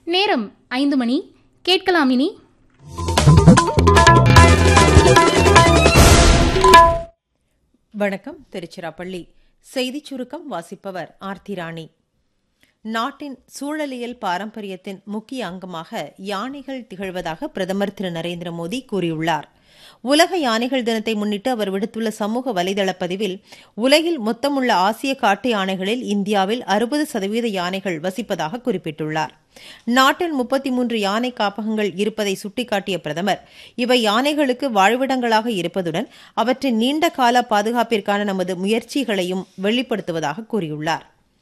நேரம் ஐந்து மணி கேட்கலாம் இனி வணக்கம் திருச்சிராப்பள்ளி செய்திச் சுருக்கம் வாசிப்பவர் ஆர்த்தி ராணி நாட்டின் சூழலியல் பாரம்பரியத்தின் முக்கிய அங்கமாக யானைகள் திகழ்வதாக பிரதமர் திரு நரேந்திர மோடி கூறியுள்ளார் உலக யானைகள் தினத்தை முன்னிட்டு அவர் விடுத்துள்ள சமூக வலைதள பதிவில் உலகில் மொத்தமுள்ள ஆசிய காட்டு யானைகளில் இந்தியாவில் அறுபது சதவீத யானைகள் வசிப்பதாக குறிப்பிட்டுள்ளார் நாட்டில் முப்பத்தி மூன்று யானை காப்பகங்கள் இருப்பதை சுட்டிக்காட்டிய பிரதமர் இவை யானைகளுக்கு வாழ்விடங்களாக இருப்பதுடன் அவற்றின் நீண்ட கால பாதுகாப்பிற்கான நமது முயற்சிகளையும் வெளிப்படுத்துவதாக கூறியுள்ளார்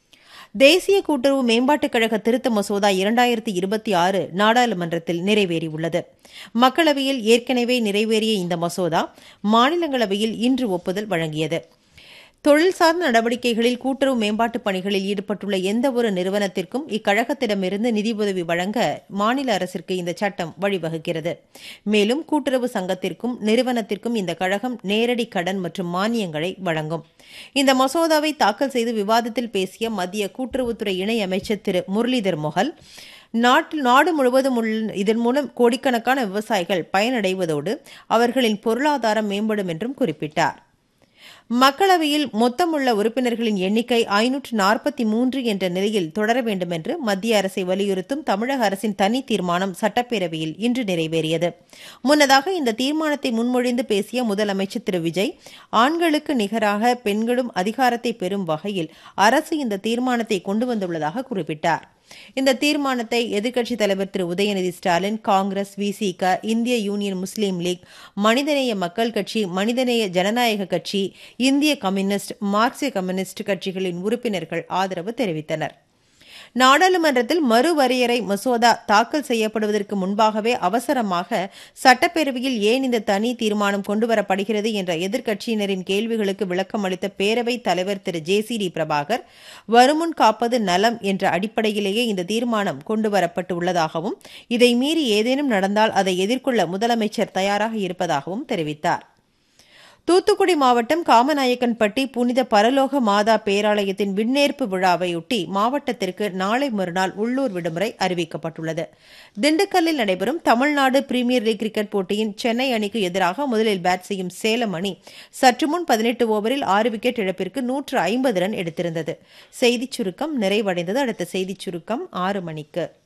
தேசிய கூட்டுறவு மேம்பாட்டுக் கழக திருத்த மசோதா இரண்டாயிரத்தி இருபத்தி ஆறு நாடாளுமன்றத்தில் நிறைவேறியுள்ளது மக்களவையில் ஏற்கனவே நிறைவேறிய இந்த மசோதா மாநிலங்களவையில் இன்று ஒப்புதல் வழங்கியது தொழில் சார்ந்த நடவடிக்கைகளில் கூட்டுறவு மேம்பாட்டுப் பணிகளில் ஈடுபட்டுள்ள எந்தவொரு நிறுவனத்திற்கும் இக்கழகத்திடமிருந்து நிதி உதவி வழங்க மாநில அரசிற்கு இந்த சட்டம் வழிவகுக்கிறது மேலும் கூட்டுறவு சங்கத்திற்கும் நிறுவனத்திற்கும் இந்த கழகம் நேரடி கடன் மற்றும் மானியங்களை வழங்கும் இந்த மசோதாவை தாக்கல் செய்து விவாதத்தில் பேசிய மத்திய கூட்டுறவுத்துறை இணை அமைச்சர் திரு முரளிதர் மொஹல் நாட்டில் நாடு முழுவதும் உள்ள இதன் மூலம் கோடிக்கணக்கான விவசாயிகள் பயனடைவதோடு அவர்களின் பொருளாதாரம் மேம்படும் என்றும் குறிப்பிட்டார் மக்களவையில் மொத்தமுள்ள உறுப்பினர்களின் எண்ணிக்கை ஐநூற்று நாற்பத்தி மூன்று என்ற நிலையில் தொடர வேண்டும் என்று மத்திய அரசை வலியுறுத்தும் தமிழக அரசின் தனி தீர்மானம் சட்டப்பேரவையில் இன்று நிறைவேறியது முன்னதாக இந்த தீர்மானத்தை முன்மொழிந்து பேசிய முதலமைச்சர் திரு விஜய் ஆண்களுக்கு நிகராக பெண்களும் அதிகாரத்தை பெறும் வகையில் அரசு இந்த தீர்மானத்தை கொண்டு வந்துள்ளதாக குறிப்பிட்டார் இந்த தீர்மானத்தை எதிர்க்கட்சித் தலைவர் திரு உதயநிதி ஸ்டாலின் காங்கிரஸ் விசிக இந்திய யூனியன் முஸ்லீம் லீக் மனிதநேய மக்கள் கட்சி மனிதநேய ஜனநாயக கட்சி இந்திய கம்யூனிஸ்ட் மார்க்சிய கம்யூனிஸ்ட் கட்சிகளின் உறுப்பினர்கள் ஆதரவு தெரிவித்தனர் நாடாளுமன்றத்தில் மறுவரையறை மசோதா தாக்கல் செய்யப்படுவதற்கு முன்பாகவே அவசரமாக சட்டப்பேரவையில் ஏன் இந்த தனி தீர்மானம் கொண்டுவரப்படுகிறது என்ற எதிர்க்கட்சியினரின் கேள்விகளுக்கு விளக்கம் அளித்த பேரவைத் தலைவர் Thiru J C D Prabhakar வருமுன் காப்பது நலம் என்ற அடிப்படையிலேயே இந்த தீர்மானம் கொண்டுவரப்பட்டுள்ளதாகவும் இதை மீறி ஏதேனும் நடந்தால் அதை எதிர்கொள்ள முதலமைச்சர் தயாராக இருப்பதாகவும் தெரிவித்தார் தூத்துக்குடி மாவட்டம் காமநாயக்கன்பட்டி புனித பரலோக மாதா பேராலயத்தின் விண்ணேற்பு விழாவையொட்டி மாவட்டத்திற்கு நாளை மறுநாள் உள்ளூர் விடுமுறை அறிவிக்கப்பட்டுள்ளது திண்டுக்கல்லில் நடைபெறும் தமிழ்நாடு பிரீமியர் லீக் கிரிக்கெட் போட்டியின் சென்னை அணிக்கு எதிராக முதலில் பேட் செய்யும் சேலம் அணி சற்று முன் பதினெட்டு ஓவரில் ஆறு விக்கெட் இழப்பிற்கு நூற்று ஐம்பது ரன் எடுத்திருந்தது செய்திச் சுருக்கம் நிறைவடைந்தது அடுத்த செய்திச் சுருக்கம் ஆறு மணிக்கு